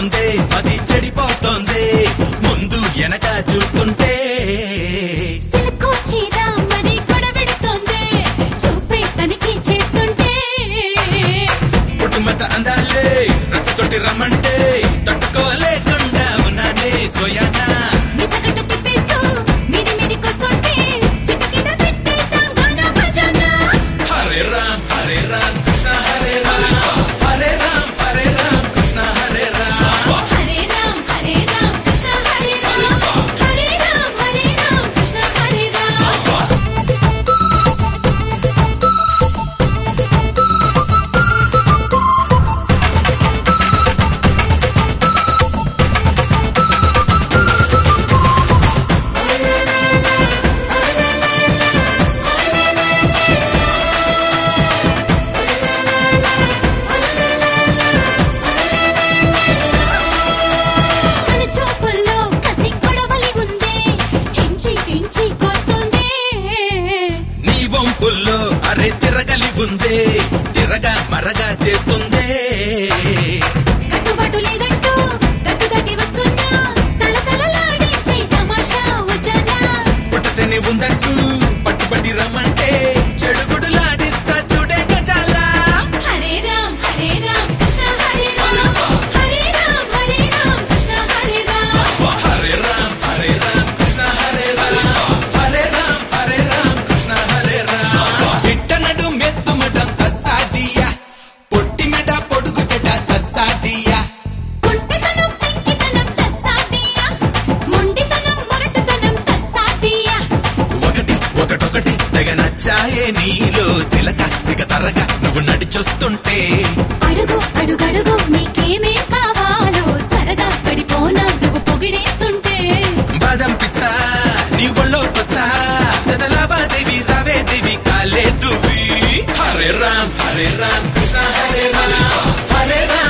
పడిపోతోంది అది చెడిపోతోంది ముందు వెనక చూస్తుంటే సిల్కో చీర మరి గొడవెడుతోంది చూపే తనిఖీ చేస్తుంటే పుట్టుమచ్చ అందాలే రచ్చతోటి రమ్మంటే తట్టుకోలేకుండా ఉన్నానే సోయానా మిసగట్టు తిప్పేస్తూ మీది మీదికొస్తుంటే చిట్టు కింద పెట్టేద్దాం గానా భజనా హరే రామ్ హరే రామ్ కృష్ణ హరే రామ్ హరే రామ్ హరే రామ్ కృష్ణ హరే రామ్ హరే రామ్ హరే రామ్ కృష్ణ హరే రామ్ హరే రామ్ హరే రామ్ కృష్ణ హరే రామ్ తన చూపుల్లో కసి గొడవలి ఉంది హించి హించి కొస్తుంది నీ వంపుల్లో అరే తిరగలి ఉందే తిరగ మరగా చేస్తుందే కట్టుబాటు లేదంటూ కట్టు తట్టి వస్తున్నా తల తలలాడించే తమాషా వచ్చాలా పుట్టతేనే ఉందంటూ పట్టుబడి రమ్మంటే చెడుగుడులాడిస్తా చూడే గజాలా హరే రామ్ హరే రామ్ కృష్ణ హరే రామ్ హరే రామ్ హరే రామ్ కృష్ణ హరే రామ్ హరే రామ్ హరే రామ్ కృష్ణ హరే రామ్ హరే రామ్ హరే రామ్ కృష్ణ హరే రామ్ ఇట్టనడు మెత్తుమడం అసాదియా పొట్టి మెడ పొడుగు చెడ్డ అసాదియా కుంటితనం పెంకితనం తస్సాదియా మొండితనం మొరటుతనం తస్సాదియా ఒకటి ఒకటొకటి తెగ నచ్చాయే నీలో సిలక సిగ తరగా నువ్వు నడిచొస్తుంటే అడుగు అడుగడుగు నీకేమేం కావాలో సరదా పడిపోనా నువ్వు పొగిడేస్తుంటే బాదం పిస్తా నీ ఒళ్ళో పస్తా చదలాబాదేవి రావే దేవి కాలే దువి హరే రామ్ హరే రామ్ కృష్ణ హరే రామ్ హరే రామ్